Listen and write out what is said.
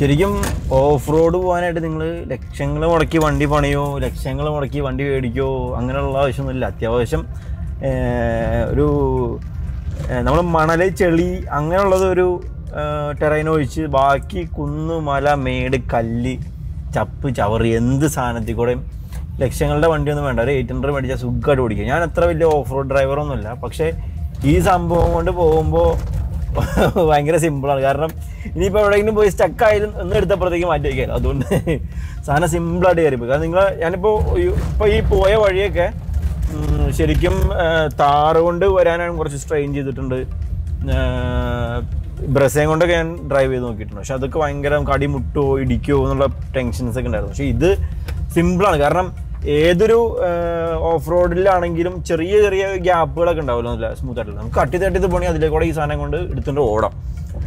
ശരിക്കും off road പോകാനായിട്ട് നിങ്ങൾ ലക്ഷങ്ങൾ മുടക്കി വണ്ടി പണിയോ ലക്ഷങ്ങൾ മുടക്കി വണ്ടി മേടിക്കോ അങ്ങനെയുള്ള ആവശ്യമൊന്നുമില്ല അത്യാവശ്യം ഏർ, ഒരു നമ്മൾ മണല് ചെളി അങ്ങനെയുള്ളത് ഒരു ടെറൈൻ ഒഴിച്ച് ബാക്കി കുന്ന് മല മേട് കല്ല് ചപ്പ് ചവറ് എന്ത് സാധനത്തിൽ കൂടെയും ലക്ഷങ്ങളുടെ വണ്ടിയൊന്നും വേണ്ട ഒരു എയ്റ്റ് ഹൺഡ്രഡ് മേടിച്ചാൽ സുഖമായിട്ട് ഓടിക്കുക ഞാൻ അത്ര വലിയ ഓഫ് റോഡ് ഡ്രൈവറൊന്നുമല്ല പക്ഷേ ഈ സംഭവം കൊണ്ട് പോകുമ്പോൾ ഭയങ്കര സിമ്പിളാണ് കാരണം ഇനിയിപ്പോൾ എവിടെയെങ്കിലും പോയി സ്റ്റക്ക് ആയാലും ഒന്ന് എടുത്തപ്പോഴത്തേക്ക് മാറ്റി വയ്ക്കാമല്ലോ അതുകൊണ്ട് സാധനം സിമ്പിളായിട്ട് കയറിപ്പോയി കാരണം നിങ്ങൾ ഞാനിപ്പോൾ ഇപ്പോൾ ഈ പോയ വഴിയൊക്കെ ഉം, ശരിക്കും ആ, താറ് കൊണ്ട് വരാനാണ് കുറച്ച് സ്ട്രെയിൻ ചെയ്തിട്ടുണ്ട് ബ്രസേം കൊണ്ടൊക്കെ ഞാൻ ഡ്രൈവ് ചെയ്ത് നോക്കിയിട്ടുണ്ട് പക്ഷെ അതൊക്കെ ഭയങ്കര കടി മുട്ടോ ഇടിക്കോ എന്നുള്ള ടെൻഷൻസ് ഒക്കെ ഉണ്ടായിരുന്നു പക്ഷെ ഇത് സിമ്പിളാണ് കാരണം ഏതൊരു ഓഫ് റോഡിലാണെങ്കിലും ചെറിയ ചെറിയ ഗ്യാപ്പുകളൊക്കെ ഉണ്ടാവുമല്ലോ നല്ല സ്മൂത്ത് ആയിട്ടുള്ള നമുക്ക് തട്ടി തട്ടി പോകണമെങ്കിൽ അതിലേക്കൂടെ ഈ സാധനം കൊണ്ട് എടുത്തുകൊണ്ട് ഓടാം